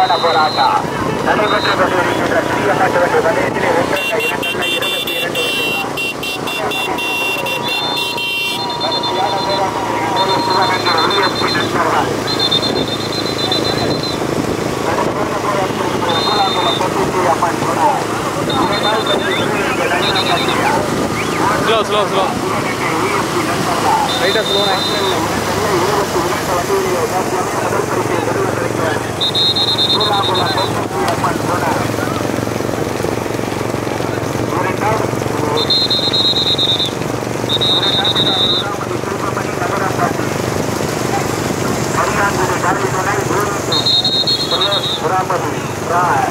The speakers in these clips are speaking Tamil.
கடுமையான போராட்டம் நடைபெற்று கொண்டிருக்கின்ற சிறிய மாட்டு வண்டி வலயத்திலே ஒன்றல்ல இரண்டல்ல இருபத்தி இரண்டு கடுமையான போராட்டத்தில் ஈடுபடும் சிவகங்கை OSP நண்பர்கள். கடுமையான போராட்டத்தில் ஈடுபடும் கூழாங்குளம் பொன்னிச்சி அம்மன் குணா. இரண்டாவது பகுதி சிவகங்கை நளினம் கட்டியா. Slow slow slow Sivaganga OSP நண்பர்கள். லைட்டாக ஸ்லோண்ணே இருபத்தி இரண்டு வண்டியிலே சாத்தியம் முதல் பரிசை பெறுவதற்கு கூழாங்குளம் பொன்னிச்சி அம்மன் குணா. இரண்டாவது மரியாதை கல்வி துணை புராபதி ராய்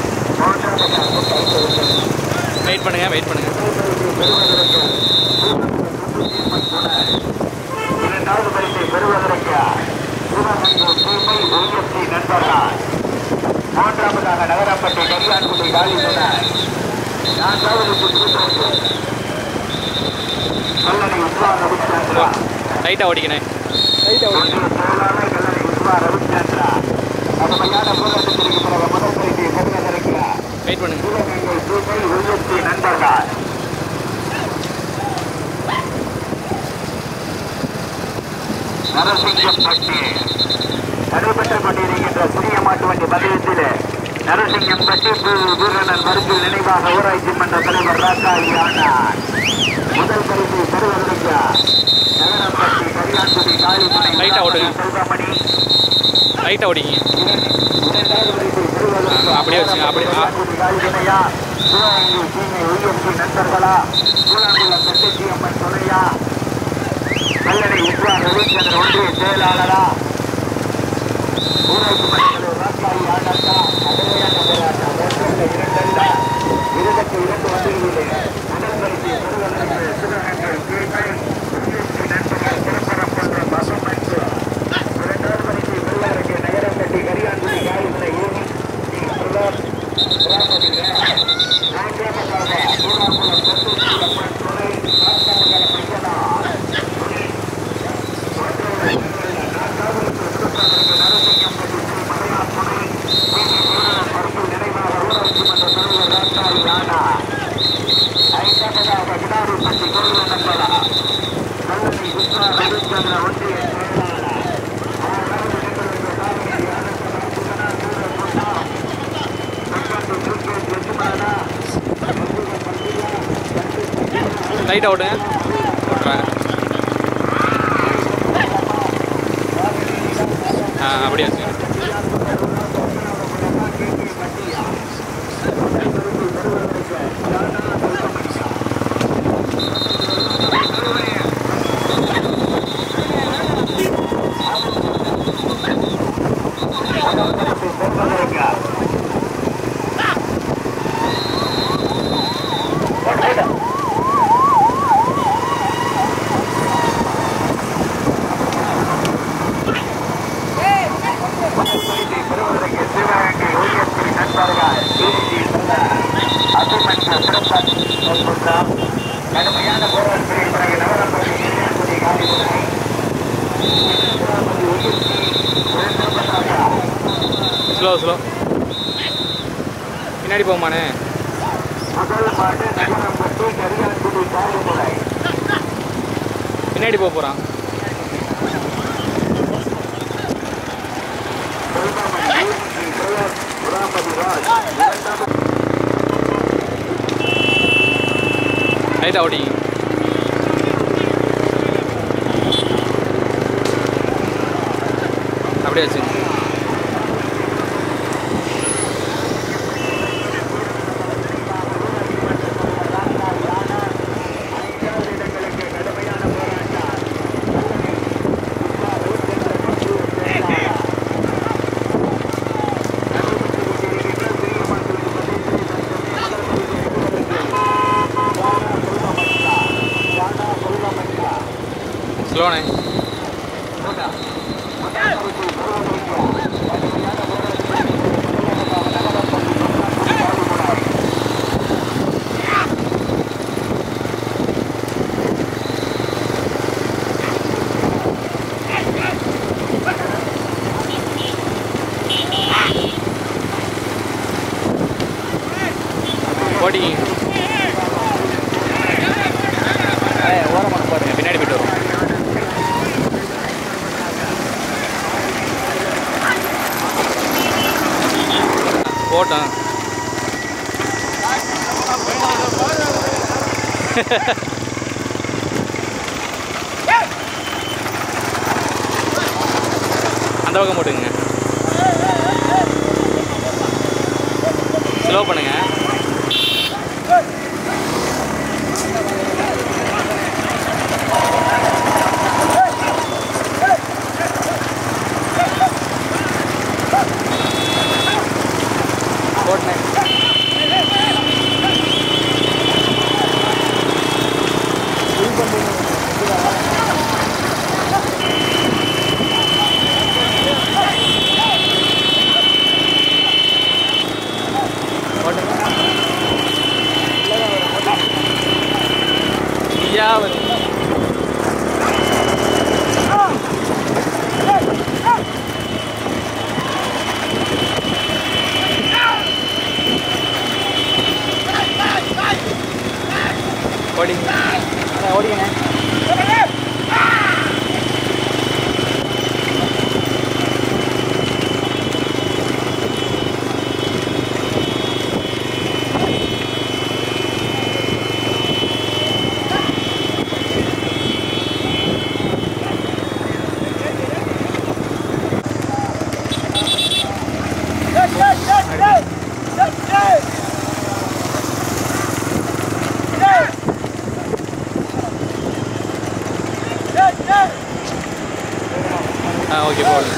வெயிட் பண்ணுங்க வெயிட் பண்ணுங்க இரண்டாவது பரிசை பெறுவதற்கு சிவகங்கை தூய்மை ஓஎஸ்சி நண்பர்கள் மூன்றாவதாக நகரப்பட்டி கரியான்குடி காலி துணை நான்காவது சுற்றுப்பட்டு கல்லணை உத்வா ரவிச்சந்திரா லைட்டாக ஓடிக்கணே லைட்டாக ஓடிக்கணே ஒன்றிய செயலாளர் கல்லணை உத்வா ரவிச்சந்திரா கடுமையான போராட்டத்திற்கு பிறகு முதல் பரிசை பெறுவதற்கு வெயிட் பண்ணுங்க சிவகங்கை தூய்மை ஓஎஸ்சி நண்பர்கள் நரசிங்கம்பட்டி நடைபெற்றுக் கொண்டிருக்கின்ற சிறிய மாட்டு வண்டி பதிலத்திலே நரசிங்கம்பட்டி வீரனன் மருந்தில் நினைவாக ஊராட்சி மன்ற தலைவர் ராசாயி ஆனார் முதல் பரிசு பெறுவதற்கு நகரப்பட்டி கரியான்குடி காளிமனை லைட்டா ஓடுங்க. செல்வமணி லைட்டாக ஓடிங்க இரண்டாவது பரிசு பெறுவதற்கு ஆ, அப்படியே வச்சுங்க, அப்படியே, ஆ. கரியான்குடி காளிமனையா சிவகங்கை சீமை ஒய்எம்சி நண்பர்களா கூழாங்குளம் கட்டச்சி அம்மன் துணையா கல்லணை உத்வா ரவிச்சந்திரன் ஒன்றிய செயலாளரா ஊராட்சி மன்றத்தில் ராஜாயி ஆண்டாட்டா கடுமையான போராட்டம் ஒன்றல்ல இரண்டல்ல இருபத்தி இரண்டு வண்டிகளிலே முதல் பரிசு பெறுவதற்கு சிவகங்கை தீமை ஒய்எம்சி நண்பர்கள் திருப்பரப்பன்ற பசுமன்று இரண்டாவது பரிசு பெறுவதற்கு நகரப்பட்டி கரியான்குடி காலிமலை யூனி பிரதாப் ராமதிங்க மூன்றாவதாக சூழாங்குளம் கட்டச்சி அம்மன் துணை ராஜமங்கல பிரசனா லைட்டாக ஓட்டுங்க ஓட்டுறாங்க ஆ அப்படியே வச்சுங்க கடுமையான போராட்டத்திற்கு பிறகு நகரப்பள்ளி நீர்க்குடி காலிமுறை ஸ்லோ ஸ்லோ பின்னாடி போமாண்ணே முதல் மாடு நகரப்பட்டி கரியான்குடி காலிமுறை பின்னாடி போக போகிறான் லைட்டாக ஓடிங்க அப்படியே வச்சுங்க ஸ்லோண்ணே பாருங்க பின்னாடி போயிட்டு வரும் போட்டோம் அந்த பக்கம் போட்டுங்க ஸ்லோ பண்ணுங்க போட்டேன் ஐயா வரும் ஓடிங்க ஓடிங்க ஆ ஓகே போடுங்க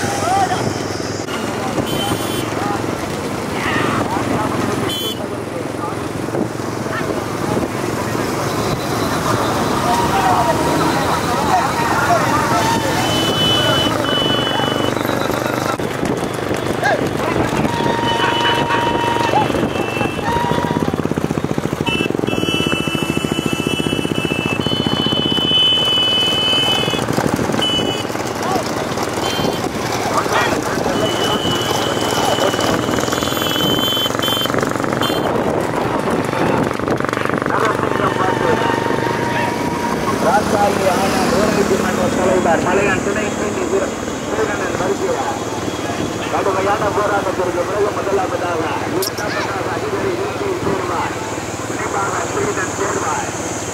ராசாலி ஆனால் உயர்நீதிமன்ற தலைவர் மலையான் துணை நீதி வீரர் முருகனன் வருகிறார் கடுமையான போராட்டத்திற்கு பிறகு முதலாவதாக இரண்டாவதாக அதிபரை இறுதி சேர்வார் விரைவாக ஸ்ரீதன் சேர்வார்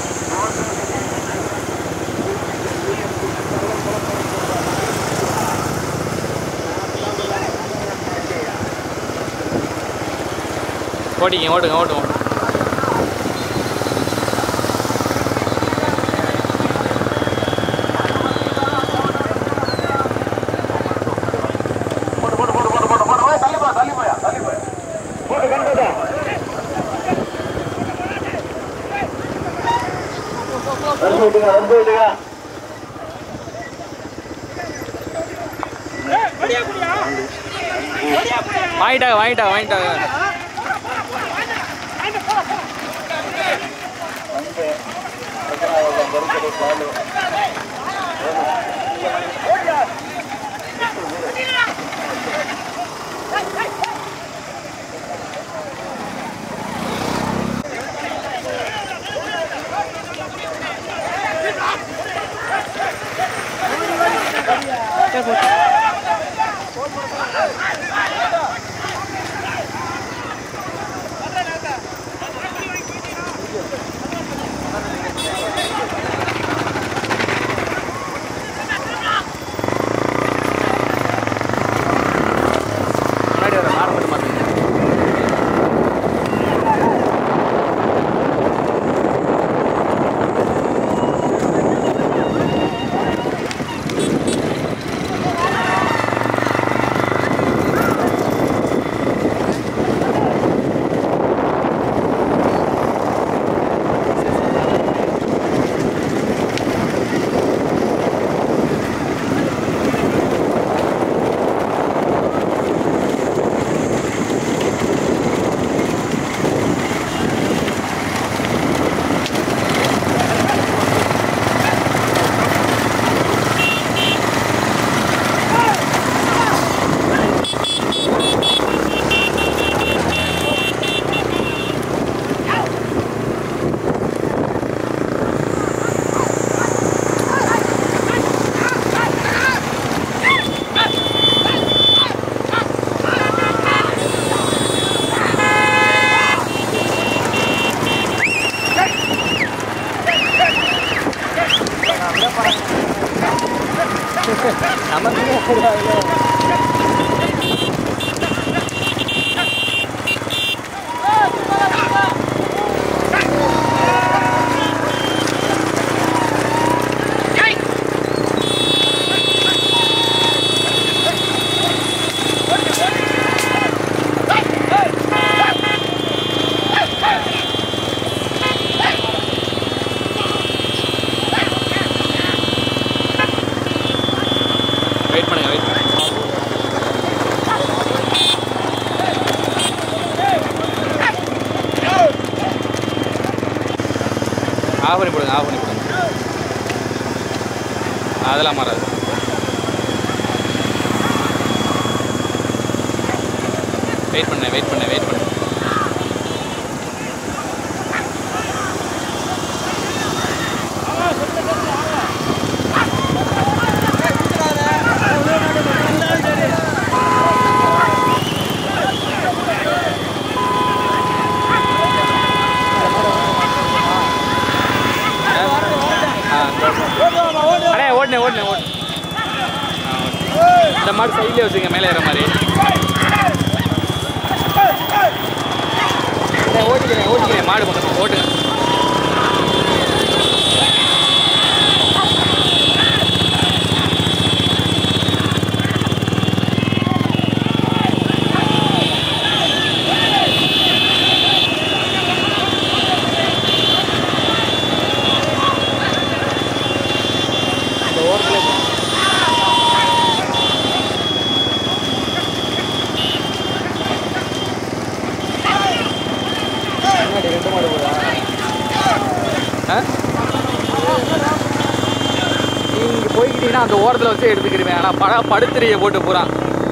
ஓடிங்க ஓடுங்க ஓடுவோம் போடு போடு போடு போடு போடு போடு தள்ளி போய் தள்ளி போய் தள்ளி போய் போடு கண்டதா வந்து விட்டுங்க வந்து விட்டுங்க வாங்கிட்டாங்க வாங்கிட்டாங்க வாங்கிட்டாங்க வந்து எத்தனாவது பொறுப்பது பாலு வெயிட் பண்ணுங்க வெயிட் பண்ணுங்க ஆஃப் பண்ணி போடுங்க ஆஃப் பண்ணி போடுங்க அதெல்லாம் மாறாது வெயிட் பண்ண வெயிட் பண்ண வெயிட் பண்ண அண்ணே ஓடுனே ஓடுனே ஓடு இந்த மாடு சைட்லேயே வச்சுங்க மேலே ஏற மாதிரி அண்ணே, ஓட்டிக்கிறேன் ஓட்டிக்கிறேன் மாடு பக்கம் ஓட்டுங்க இந்த ஓரத்தில் முன்னாடி ரெண்டு மாடு போதா ஆ நீங்க போய்கிட்டீங்கன்னா அந்த ஓரத்தில் வச்சு எடுத்துக்கிடுவேன் ஆனால் பழ படுத்துறிய போட்டு பூரா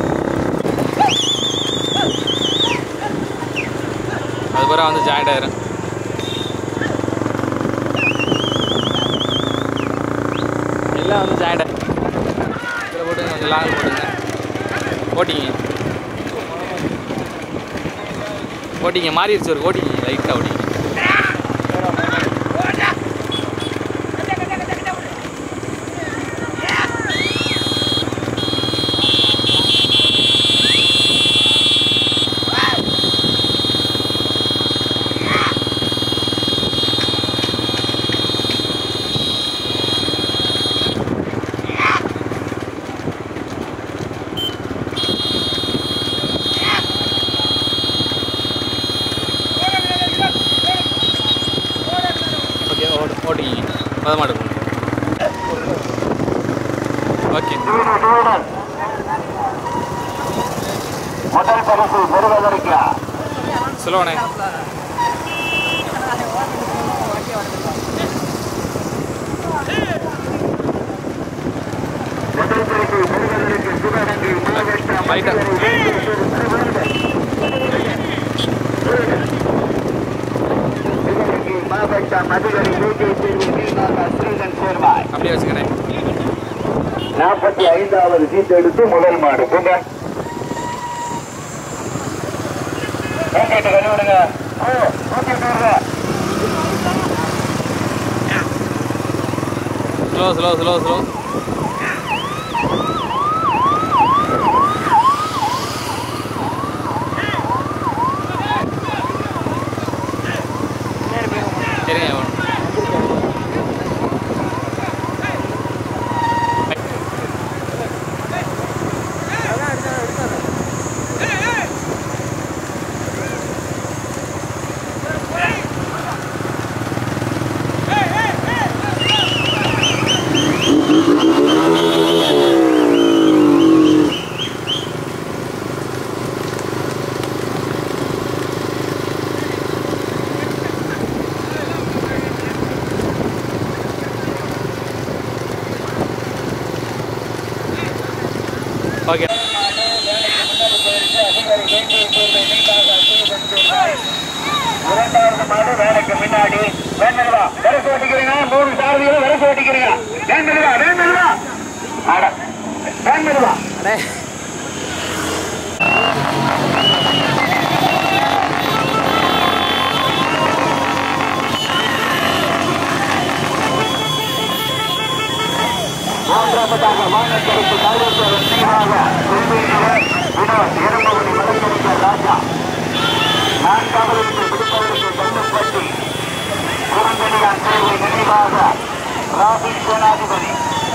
அது பூரா வந்து ஜாயிண்ட் ஆயிரும் எல்லாம் வந்து ஜாயிண்ட் இதில் போட்டுங்க கொஞ்சம் லாங் போட்டுங்க ஓட்டிங்க ஓட்டிங்க மாறிடுச்சு ஒரு ஓட்டிங்க லைட்டாக ஓட்டிங்க ஓகே ஓடு ஓட்டிக்கிங்க மொதல் மாடு போங்க ஓகே முதல் பரிசு பெறுவதற்கு சொல்லுவானே முதல் பரிசு பெறுவதற்கு சிவகங்கை மாவட்ட லைட்டா. சிவகங்கை மாவட்ட மதுரை மூட்டை தேர்வு வீணாக ஸ்ரீகன் சேர்வாய் அப்படியே வச்சுக்கிறேன் நாற்பத்தி ஐந்தாவது சீட் எடுத்து முதல் மாடு போங்க கேட்டு கழுவிடுங்க ஓ நூத்தி நூறு ஸ்லோ ஸ்லோ ஸ்லோ ஸ்லோ சரிங்க ஓகே இரண்டாவது மாடு வேலைக்கு முன்னாடி வேண்டதுவா விரசு ஓட்டிக்கிறீங்க மூணு சாரதிகளும் விரசு ஓட்டிக்கிறீங்க வேண்டதுவா வேண்டதுவா ஆட வேண்டதுவா அண்ணே மூன்றாவது மூன்றாவதாக வானக்கருப்பு காலேஸ்வரர் நினைவாக உண்மையினர் வினோத் எறும்புமணி வழக்கறிஞர் ராஜா நான்காவதற்கு விடுப்பவருக்கு கண்ணுப்பட்டி குரங்கணியான் தேர்வை நினைவாக ராபின் சேனாதிபதி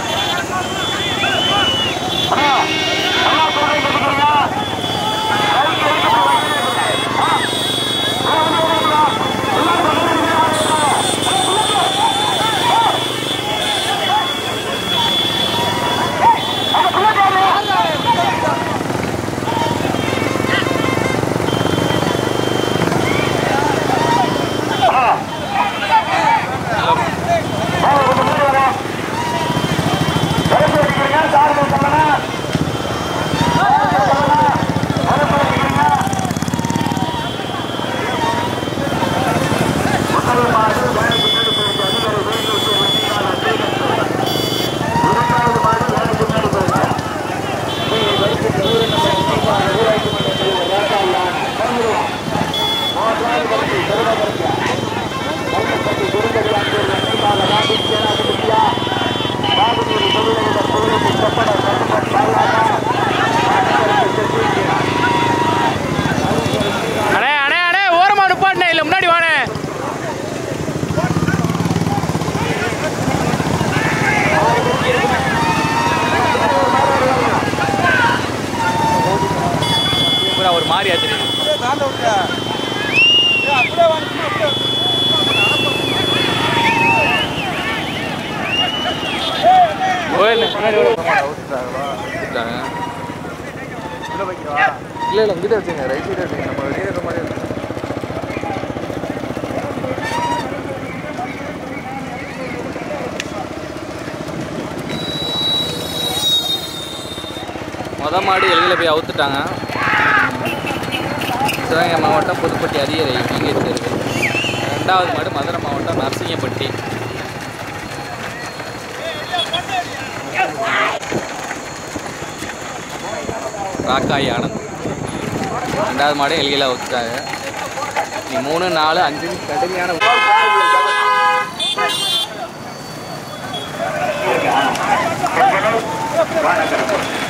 அண்ணா, அண்ணா சொல்றேன் கேட்டுக்கிறீங்களா? கைக்கு எடுத்துட்டு வைக்கிறேன். ஆ? எல்லாரும் வருவீங்களா? எல்லாரும் வருவீங்களா? அங்க பிள்ளைங்க யாரு? ஆ. ஆ, கொஞ்சம் முன்னாடி வரேன். வரிசை அடிக்கிறீங்க, சாருங்க சொல்லணும். சாருங்க சொல்லணும். வரிசை அடிக்கிறீங்க. முதல் மாடு வேலைக்கு முன்னாடி போயிருக்கு. அதிகாரி வேலூர் சு. வெற்றியாளர் அசோகன் இரண்டாவது மாடு வேலைக்கு முன்னாடி போயிருக்கு. நீ வரிசைக்கு நூறு நம்பர் நிச்சயமாக ஊராட்சி மன்ற தலைவர் ராஜா யானை. வந்துருவோம். மூன்றாவது வரிசை திருவதற்கு. கல்லுப்பட்டி குருந்தவிழான் தேர்வு நிச்சயமாக ராபின் சேனாதிபதியா ராகுநீர் தொழிலதிபர் புகழுக்கு செப்பட கட்டுமன் பாலாமா மாநகருக்கு சென்றிருக்கிறார் அடே அடே அடே ஓரமா நிப்பாட்டினே இல்லை முன்னாடி வானே பூரா ஒரு மாதிரியா தெரியுது கோயில் முன்னாடி வர விட்டுட்டாங்க இல்லை இல்லை இங்கிட்ட வச்சுங்க ரைட் சைடு வச்சுங்க நம்ம வெளியே இருக்கிற மாதிரி இருக்கு. மொத மாடு எல்லையில் போய் அவுத்துட்டாங்க சிவகங்கை மாவட்டம் புதுப்பட்டி அரியரை இங்கே இருக்கு ரெண்டாவது மாடு மதுரை மாவட்டம் நரசிங்கப்பட்டி ராக்காய் ஆனந்த் ரெண்டாவது மாடு எல்கையில் அவுத்துட்டாங்க நீ மூணு நாலு அஞ்சு கடுமையான வானகரம்